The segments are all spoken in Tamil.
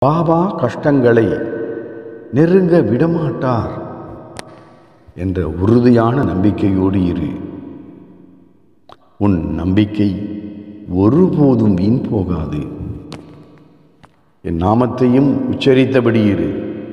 பாபா கஷ்டங்களை நெருங்க விடமாட்டார் என்ற உறுதியான நம்பிக்கையோடு இரு உன் நம்பிக்கை ஒருபோதும் வீண் போகாது என் நாமத்தையும் உச்சரித்தபடி இரு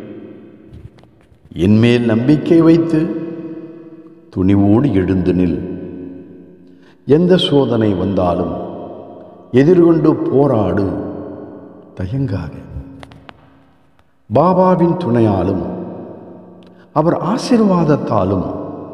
என்மேல் நம்பிக்கை வைத்து துணிவோடு எழுந்து நில் எந்த சோதனை வந்தாலும் எதிர்கொண்டு போராடு தயங்காக பாபாவின் துணையாலும் அவர் ஆசீர்வாதத்தாலும்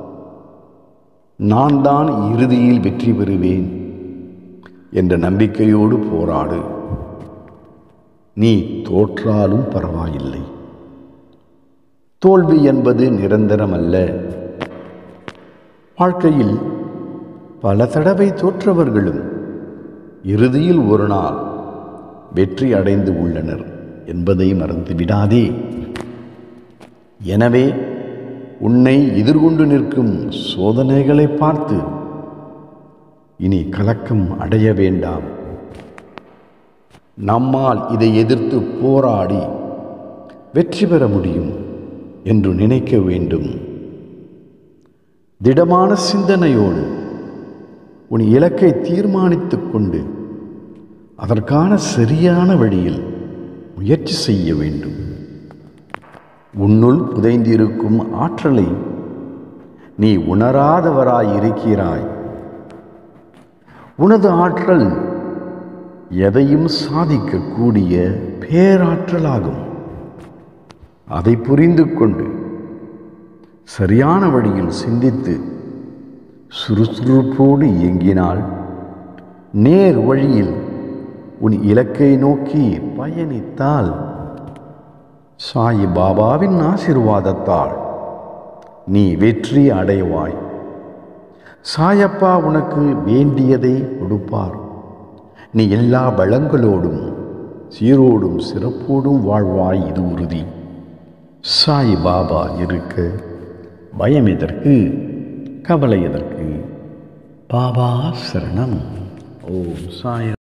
நான் தான் இறுதியில் வெற்றி பெறுவேன் என்ற நம்பிக்கையோடு போராடு நீ தோற்றாலும் பரவாயில்லை தோல்வி என்பது நிரந்தரமல்ல வாழ்க்கையில் பல தடவை தோற்றவர்களும் இறுதியில் ஒரு நாள் வெற்றி அடைந்து உள்ளனர் என்பதை மறந்து விடாதே எனவே உன்னை எதிர்கொண்டு நிற்கும் சோதனைகளை பார்த்து இனி கலக்கம் அடைய வேண்டாம் நம்மால் இதை எதிர்த்து போராடி வெற்றி பெற முடியும் என்று நினைக்க வேண்டும் திடமான சிந்தனையோடு உன் இலக்கை தீர்மானித்துக் கொண்டு அதற்கான சரியான வழியில் முயற்சி செய்ய வேண்டும் உன்னுள் புதைந்திருக்கும் ஆற்றலை நீ உணராதவராய் இருக்கிறாய் உனது ஆற்றல் எதையும் சாதிக்கக்கூடிய பேராற்றலாகும் அதை புரிந்து கொண்டு சரியான வழியில் சிந்தித்து சுறுசுறுப்போடு இயங்கினால் நேர் வழியில் உன் இலக்கை நோக்கி பயணித்தால் சாயி பாபாவின் ஆசிர்வாதத்தால் நீ வெற்றி அடைவாய் சாயப்பா உனக்கு வேண்டியதை கொடுப்பார் நீ எல்லா வளங்களோடும் சீரோடும் சிறப்போடும் வாழ்வாய் இது உறுதி சாய் பாபா இருக்க பயம் எதற்கு கவலை எதற்கு பாபா சரணம் ஓம் சாய்